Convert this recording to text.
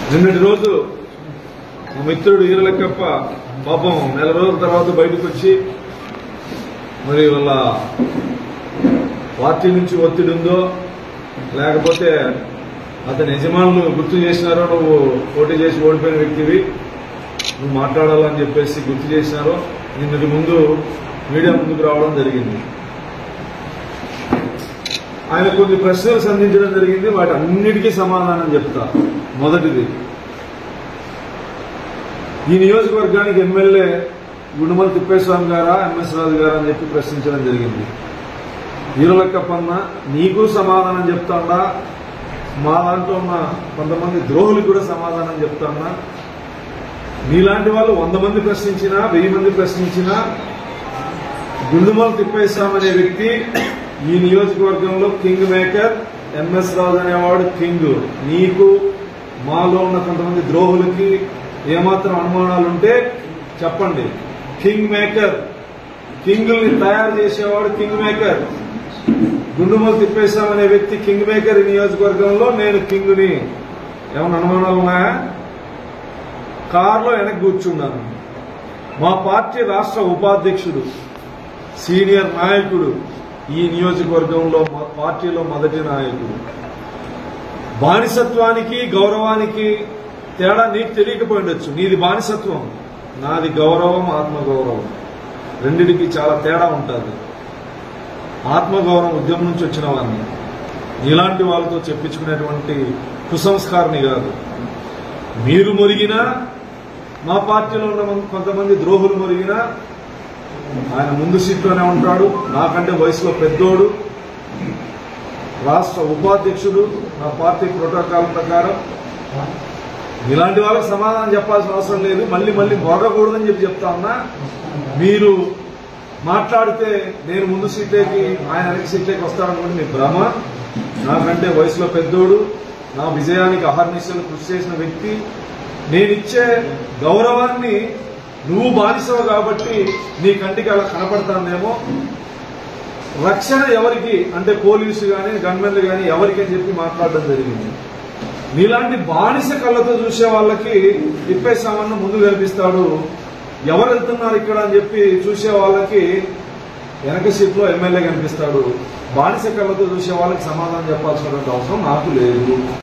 నిన్నటి రోజు మా మిత్రుడు ఈరలక్కప్ప పాపం నెల రోజుల తర్వాత బయటకు వచ్చి మరి వాళ్ళ పార్టీ నుంచి ఒత్తిడి ఉందో లేకపోతే అతని యజమానులు గుర్తు చేసినారో నువ్వు పోటీ చేసి ఓడిపోయిన వ్యక్తివి నువ్వు మాట్లాడాలని చెప్పేసి గుర్తు చేసినారో నిన్నటి ముందు మీడియా ముందుకు రావడం జరిగింది ఆయన కొన్ని ప్రశ్నలు సంధించడం జరిగింది వాటి అన్నిటికీ సమాధానం చెప్తా మొదటిది ఈ నియోజకవర్గానికి ఎమ్మెల్యే గుండుమల తిప్పేస్వామి గారా ఎంఎస్ రాజు గారా అని చెప్పి ప్రశ్నించడం జరిగింది ఈరలక్కప్పన్న నీకు సమాధానం చెప్తాడా మా దాంట్లో ఉన్న కొంతమంది ద్రోహులకు కూడా సమాధానం చెప్తాడా మీలాంటి వాళ్ళు వంద మంది ప్రశ్నించినా వెయ్యి మంది ప్రశ్నించినా గుండుమల తిప్పేస్వామి అనే వ్యక్తి ఈ నియోజకవర్గంలో కింగ్ మేకర్ ఎంఎస్ రాజు అనేవాడు కింగ్ నీకు మాలో ఉన్న కొంతమంది ద్రోహులకి ఏమాత్రం అనుమానాలుంటే చెప్పండి కింగ్ మేకర్ కింగుల్ని తయారు చేసేవాడు కింగ్ మేకర్ గుండుమలు తిప్పేశాం అనే వ్యక్తి కింగ్ మేకర్ ఈ నియోజకవర్గంలో నేను కింగ్ని ఏమైనా అనుమానాలు ఉన్నాయా కారులో వెనక్కి కూర్చున్నాను మా పార్టీ రాష్ట్ర ఉపాధ్యక్షుడు సీనియర్ నాయకుడు ఈ నియోజకవర్గంలో మా పార్టీలో మొదటి నాయకుడు బానిసత్వానికి గౌరవానికి తేడా నీకు తెలియకపోయిండొచ్చు నీది బానిసత్వం నాది గౌరవం ఆత్మగౌరవం రెండిటికి చాలా తేడా ఉంటుంది ఆత్మగౌరవం ఉద్యమం నుంచి వచ్చిన వాడిని ఇలాంటి వాళ్ళతో చెప్పించుకునేటువంటి కుసంస్కారిని కాదు మీరు మురిగినా మా పార్టీలో ఉన్న మన- కొంతమంది ద్రోహులు మురిగినా ఆయన ముందు సీట్లోనే ఉంటాడు నాకంటే వయసులో పెద్దోడు రాష్ట్ర ఉపాధ్యక్షుడు నా పార్టీ ప్రోటోకాల్ ప్రకారం ఇలాంటి వాళ్ళకి సమాధానం చెప్పాల్సిన అవసరం లేదు మళ్ళీ మళ్ళీ మొరగకూడదని చెప్పి చెప్తా ఉన్నా మీరు మాట్లాడితే నేను ముందు సీట్లోకి ఆయన వెనక సీట్లోకి వస్తాననుకుంటే మీ భ్రమ నాకంటే వయసులో పెద్దోడు నా విజయానికి అహర్నిశలు కృషి చేసిన వ్యక్తి నేనిచ్చే గౌరవాన్ని నువ్వు బానిసవు కాబట్టి నీ కంటికి అలా కనపడతానేమో రక్షణ ఎవరికి అంటే పోలీసు కానీ గన్మెన్లు కానీ ఎవరికి అని చెప్పి మాట్లాడడం జరిగింది నీలాంటి బానిస కళ్ళతో చూసే వాళ్ళకి తిప్పేసామన్న ముందు కనిపిస్తాడు ఎవరు వెళ్తున్నారు ఇక్కడ అని చెప్పి చూసే వాళ్ళకి వెనక సీట్లో ఎమ్మెల్యే కనిపిస్తాడు బానిస కళ్ళతో చూసే వాళ్ళకి సమాధానం చెప్పాల్సినటువంటి అవసరం నాకు లేదు